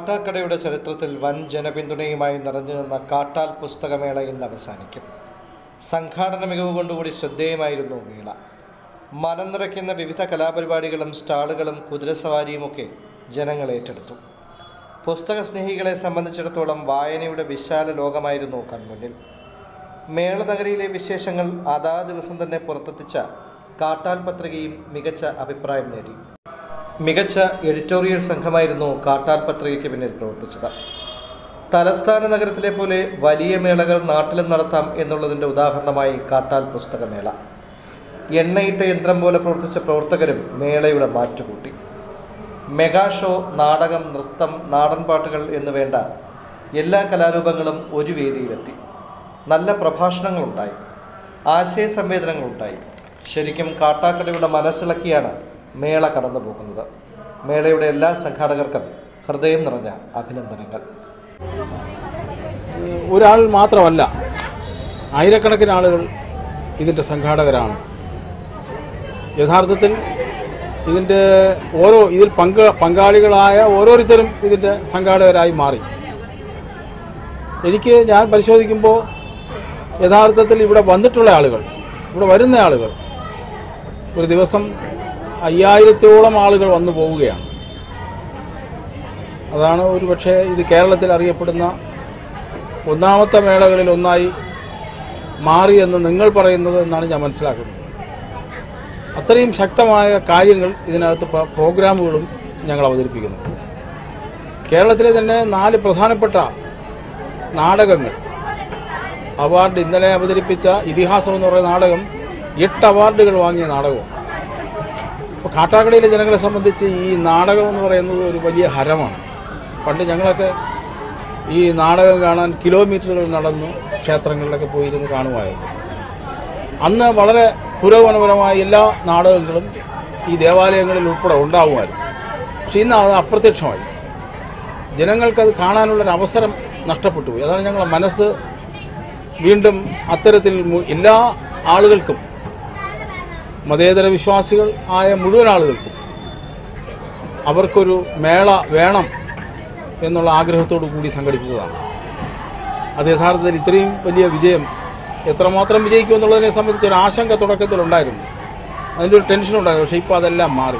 കാട്ടാക്കടയുടെ ചരിത്രത്തിൽ വൻ ജനപിന്തുണയുമായി നിറഞ്ഞു നിന്ന കാട്ടാൽ പുസ്തകമേള ഇന്ന് അവസാനിക്കും സംഘാടന മികവ് കൊണ്ടുകൂടി ശ്രദ്ധേയമായിരുന്നു മേള മനം നിറയ്ക്കുന്ന വിവിധ കലാപരിപാടികളും സ്റ്റാളുകളും കുതിരസവാരിയുമൊക്കെ ജനങ്ങൾ ഏറ്റെടുത്തു പുസ്തക സ്നേഹികളെ സംബന്ധിച്ചിടത്തോളം വായനയുടെ വിശാല ലോകമായിരുന്നു കൺമുന്നിൽ മേളനഗരിയിലെ വിശേഷങ്ങൾ അതാ ദിവസം തന്നെ പുറത്തെത്തിച്ച കാട്ടാൽ പത്രികയും മികച്ച അഭിപ്രായം നേടി മികച്ച എഡിറ്റോറിയൽ സംഘമായിരുന്നു കാട്ടാൽ പത്രികയ്ക്ക് പിന്നിൽ പ്രവർത്തിച്ചത് തലസ്ഥാന നഗരത്തിലെ പോലെ വലിയ മേളകൾ നാട്ടിലും നടത്താം എന്നുള്ളതിൻ്റെ ഉദാഹരണമായി കാട്ടാൽ പുസ്തകമേള എണ്ണയിട്ട യന്ത്രം പോലെ പ്രവർത്തിച്ച പ്രവർത്തകരും മേളയുടെ മാറ്റുകൂട്ടി മെഗാ ഷോ നാടകം നൃത്തം നാടൻ പാട്ടുകൾ എന്നു വേണ്ട എല്ലാ കലാരൂപങ്ങളും ഒരു വേദിയിലെത്തി നല്ല പ്രഭാഷണങ്ങളുണ്ടായി ആശയ സംവേദനങ്ങളുണ്ടായി ശരിക്കും കാട്ടാക്കടയുടെ മനസ്സിളക്കിയാണ് മേള കടന്നു പോകുന്നത് മേളയുടെ എല്ലാ സംഘാടകർക്കും ഹൃദയം നിറഞ്ഞ അഭിനന്ദനങ്ങൾ ഒരാൾ മാത്രമല്ല ആയിരക്കണക്കിന് ആളുകൾ ഇതിൻ്റെ സംഘാടകരാണ് യഥാർത്ഥത്തിൽ ഇതിൻ്റെ ഓരോ ഇതിൽ പങ്ക് പങ്കാളികളായ ഓരോരുത്തരും ഇതിൻ്റെ സംഘാടകരായി മാറി എനിക്ക് ഞാൻ പരിശോധിക്കുമ്പോൾ യഥാർത്ഥത്തിൽ ഇവിടെ വന്നിട്ടുള്ള ആളുകൾ ഇവിടെ വരുന്ന ആളുകൾ ഒരു ദിവസം അയ്യായിരത്തോളം ആളുകൾ വന്നു പോവുകയാണ് അതാണ് ഒരു പക്ഷേ ഇത് കേരളത്തിൽ അറിയപ്പെടുന്ന ഒന്നാമത്തെ മേളകളിൽ ഒന്നായി മാറിയെന്ന് നിങ്ങൾ പറയുന്നത് എന്നാണ് ഞാൻ മനസ്സിലാക്കുന്നത് അത്രയും ശക്തമായ കാര്യങ്ങൾ ഇതിനകത്ത് പ- പ്രോഗ്രാമുകളും ഞങ്ങൾ അവതരിപ്പിക്കുന്നു കേരളത്തിലെ തന്നെ നാല് പ്രധാനപ്പെട്ട നാടകങ്ങൾ അവാർഡ് ഇന്നലെ അവതരിപ്പിച്ച ഇതിഹാസം എന്ന് പറയുന്ന നാടകം എട്ട് അവാർഡുകൾ വാങ്ങിയ നാടകമാണ് അപ്പോൾ കാട്ടാക്കടയിലെ ജനങ്ങളെ സംബന്ധിച്ച് ഈ നാടകം എന്ന് പറയുന്നത് ഒരു വലിയ ഹരമാണ് പണ്ട് ഞങ്ങളൊക്കെ ഈ നാടകം കാണാൻ കിലോമീറ്ററുകൾ നടന്നു ക്ഷേത്രങ്ങളിലൊക്കെ പോയിരുന്ന് കാണുമായിരുന്നു അന്ന് വളരെ പുരോഗമനപരമായ എല്ലാ നാടകങ്ങളും ഈ ദേവാലയങ്ങളിൽ ഉൾപ്പെടെ ഉണ്ടാകുമായിരുന്നു പക്ഷെ ഇന്ന് അത് അപ്രത്യക്ഷമായി ജനങ്ങൾക്കത് കാണാനുള്ളൊരു അവസരം നഷ്ടപ്പെട്ടു പോയി അതാണ് ഞങ്ങളുടെ മനസ്സ് വീണ്ടും അത്തരത്തിൽ മു- എല്ലാ ആളുകൾക്കും മതേതര വിശ്വാസികൾ ആയ മുഴുവൻ ആളുകൾക്കും അവർക്കൊരു മേള വേണം എന്നുള്ള ആഗ്രഹത്തോടു കൂടി സംഘടിപ്പിച്ചതാണ് അത് യഥാർത്ഥത്തിൽ ഇത്രയും വലിയ വിജയം എത്രമാത്രം വിജയിക്കും എന്നുള്ളതിനെ സംബന്ധിച്ച് ഒരു ആശങ്ക തുടക്കത്തിലുണ്ടായിരുന്നു അതിൻ്റെ ഒരു ടെൻഷൻ ഉണ്ടായിരുന്നു പക്ഷേ ഇപ്പോൾ അതെല്ലാം മാറി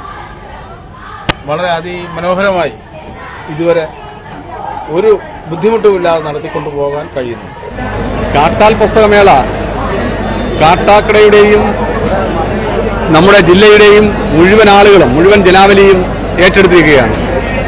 വളരെ അതിമനോഹരമായി ഇതുവരെ ഒരു ബുദ്ധിമുട്ടുമില്ലാതെ നടത്തിക്കൊണ്ടു പോകാൻ കഴിയുന്നു കാട്ടാൽ പുസ്തകമേള കാട്ടാക്കടയുടെയും നമ്മുടെ ജില്ലയുടെയും മുഴുവൻ ആളുകളും മുഴുവൻ ജനാവലിയും ഏറ്റെടുത്തിരിക്കുകയാണ്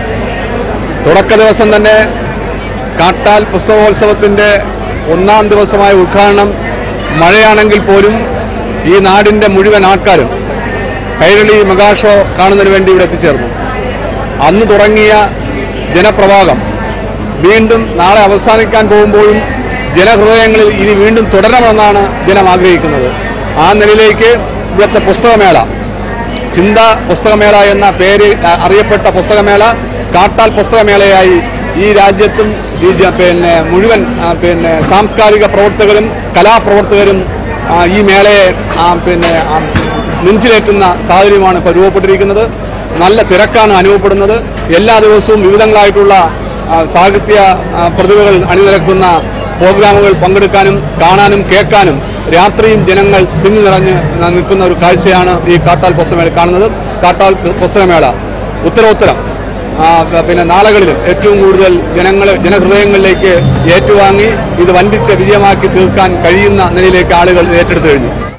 തുടക്ക ദിവസം തന്നെ കാട്ടാൽ പുസ്തകോത്സവത്തിൻ്റെ ഒന്നാം ദിവസമായ ഉദ്ഘാടനം മഴയാണെങ്കിൽ പോലും ഈ നാടിൻ്റെ മുഴുവൻ ആൾക്കാരും കൈരളി മെഗാഷോ കാണുന്നതിന് വേണ്ടി ഇവിടെ എത്തിച്ചേർന്നു അന്ന് തുടങ്ങിയ ജനപ്രവാഹം വീണ്ടും നാളെ അവസാനിക്കാൻ പോകുമ്പോഴും ജനഹൃദയങ്ങളിൽ ഇനി വീണ്ടും തുടരണമെന്നാണ് ജനം ആഗ്രഹിക്കുന്നത് ആ നിലയിലേക്ക് ഇവിടുത്തെ പുസ്തകമേള ചിന്ത പുസ്തകമേള എന്ന പേര് അ- അറിയപ്പെട്ട പുസ്തകമേള കാട്ടാൽ പുസ്തകമേളയായി ഈ രാജ്യത്തും ഈ ജ- പിന്നെ മുഴുവൻ ആ, പിന്നെ സാംസ്കാരിക പ്രവർത്തകരും കലാപ്രവർത്തകരും ആ, ഈ മേളയെ ആ, പിന്നെ ആ, നെഞ്ചിലേറ്റുന്ന സാഹചര്യമാണ് ഇപ്പോൾ രൂപപ്പെട്ടിരിക്കുന്നത് നല്ല തിരക്കാണ് അനുഭവപ്പെടുന്നത് എല്ലാ ദിവസവും വിവിധങ്ങളായിട്ടുള്ള ആ, സാഹിത്യ ആ, പ്രതിഭകൾ അണിനിരക്കുന്ന പ്രോഗ്രാമുകൾ പങ്കെടുക്കാനും കാണാനും കേൾക്കാനും രാത്രിയും ജനങ്ങൾ തിങ്ങി നിറഞ്ഞ് നിൽക്കുന്ന ഒരു കാഴ്ചയാണ് ഈ കാട്ടാൽ പുസ്തകമേള കാണുന്നത് കാട്ടാൽ പുസ്തകമേള ഉത്തരോത്തരം ആ, പിന്നെ നാളുകളിലും ഏറ്റവും കൂടുതൽ ജനങ്ങൾ ജനഹൃദയങ്ങളിലേക്ക് ഏറ്റുവാങ്ങി ഇത് വൻപിച്ച വിജയമാക്കി തീർക്കാൻ കഴിയുന്ന നിലയിലേക്ക് ആളുകൾ ഏറ്റെടുത്തു കഴിഞ്ഞു